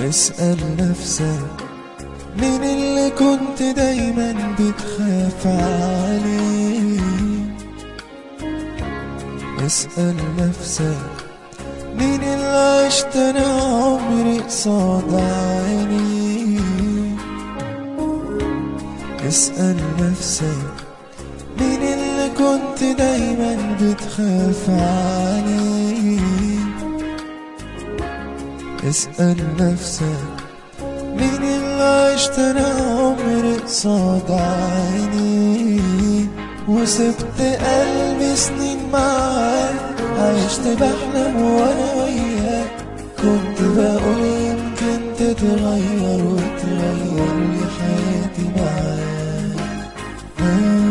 اسأل نفسك مين اللي كنت دايما بتخاف عليه اسأل نفسك مين اللي عشت انا عمري قصاد عيني اسأل نفسك مين اللي كنت دايما بتخاف عليه اسأل نفسك مين اللي عشت انا عمري قصاد عيني وسبت قلبي سنين معاك عشت بحلم وانا وياك كنت بقول يمكن تتغير وتغير لي حياتي معاك آه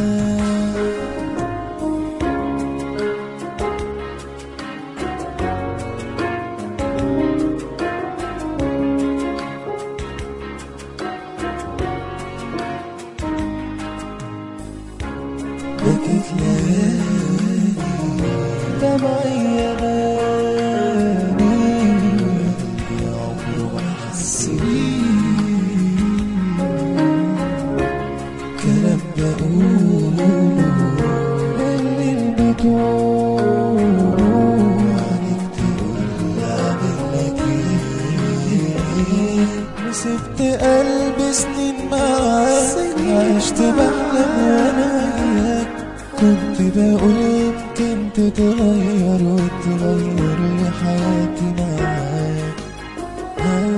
بكت ليالي دمعي غالي عمره ما حس بيه كلام بقوله اللي بتقوله عليك تقول اعمل لك ايه وسبت قلبي سنين معاك عشت بحلم وانا وياك كنت بقول يمكن تتغير وتغير لي حياتي معاك